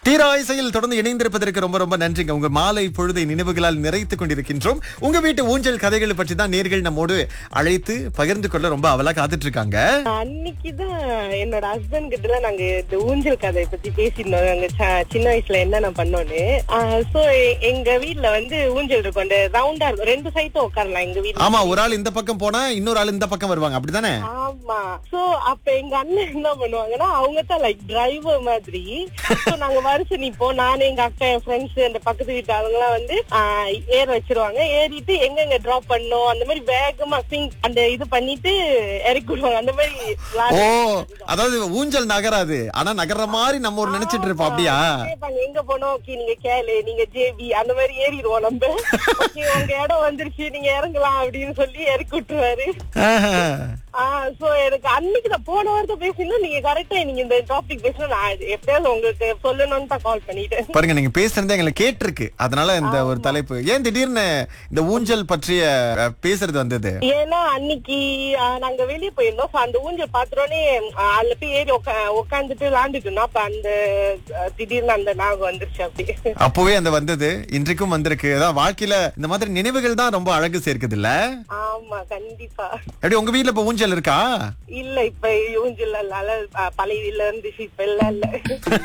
தீராய்சையில் தொடர்ந்து இணைந்திருப்பதற்கு ரொம்ப ரொம்ப நன்றிங்க உங்க மாலை பொழுதை நினைவுகளால் நிறைத்துக் கொண்டிருக்கின்றோம் உங்க வீட்டு ஊஞ்சல் கதைகளை பற்றி தான் நேர்கள் நம்மோடு அழைத்து பகிர்ந்து கொள்ள ரொம்ப அவலா காத்துட்டு இருக்காங்க அன்னைக்குதான் என்னோட ஹஸ்பண்ட் கிட்ட நாங்க இந்த ஊஞ்சல் கதை பத்தி பேசியிருந்தோம் நாங்க ச- சின்ன வயசுல என்னென்ன பண்ணோன்னு சோ எங்க வீட்ல வந்து ஊஞ்சல் இருக்கும் அந்த ரவுண்டா இருக்கும் ரெண்டு சைட்டும் உட்காரலாம் எங்க வீட்ல ஆமா ஒரு ஆள் இந்த பக்கம் போனா இன்னொரு ஆள் இந்த பக்கம் வருவாங்க அப்படிதானே ஆமா சோ அப்ப எங்க அண்ணன் என்ன பண்ணுவாங்கன்னா அவங்க தான் லைக் டிரைவர் மாதிரி சோ நாங்க வருஷம் நிப்போம் நானு எங்க அக்கா என் ஃப்ரெண்ட்ஸ் அந்த பக்கத்து வீட்டு அவங்க எல்லாம் வந்து ஆஹ், ஏற வச்சிருவாங்க ஏறிட்டு எங்கெங்க டிராப் பண்ணோம் அந்த மாதிரி வேகமா சிங் அந்த இது பண்ணிட்டு இறக்கி விடுவாங்க அந்த மாதிரி ஓ விளையாட்டு. அதாவது ஊஞ்சல் நகராது ஆனா நகர்ற மாதிரி நம்ம ஒரு நினைச்சிட்டு இருப்போம் அப்படியா கேட்பாங்க, எங்க போனோம் ஓகே நீங்க கேளு நீங்க ஜேபி அந்த மாதிரி ஏறிடுவோம் நம்ம ஓகே உங்க இடம் வந்துருச்சு நீங்க இறங்கலாம் அப்படின்னு சொல்லி இறக்கி விட்டுருவாரு ஆஹா. ஆஹ் சோ எனக்கு அன்னைக்கு நான் போன வாரத்தை பேசினா நீங்க கரெக்டா நீங்க இந்த டாபிக் பேசணும் நான் எப்படியாவது உங்களுக்கு சொல்லணும்னு தான் கால் பண்ணிட்டேன் பாருங்க நீங்க பேசுறதே எங்களுக்கு கேட்டிருக்கு அதனால இந்த ஒரு தலைப்பு ஏன் திடீர்னு இந்த ஊஞ்சல் பற்றிய அஹ், பேசுறது வந்தது ஏன்னா அன்னைக்கு ஆஹ், நாங்க வெளியே போயிருந்தோம் So, அந்த ஊஞ்சல் பாத்துறோன்னே அதுல போய் ஏறி உக்கா- உக்காந்துட்டு விளாண்டுட்டு இருந்தோம் அப்ப அந்த ஆஹ், திடீர்னு அந்த நாகம் வந்துருச்சு அப்படி அப்பவே அந்த வந்தது இன்றைக்கும் வந்திருக்கு அதான் வாழ்க்கையில இந்த மாதிரி நினைவுகள் தான் ரொம்ப அழகு சேர்க்குது இல்ல ஆமா கண்டிப்பா எப்படி உங்க வீட்ல இப்ப ஊஞ்சல் இருக்கா இல்ல இப்ப ஊஞ்சல் இல்ல பழைய வீட்ல இருந்துச்சு இப்ப இல்ல இல்ல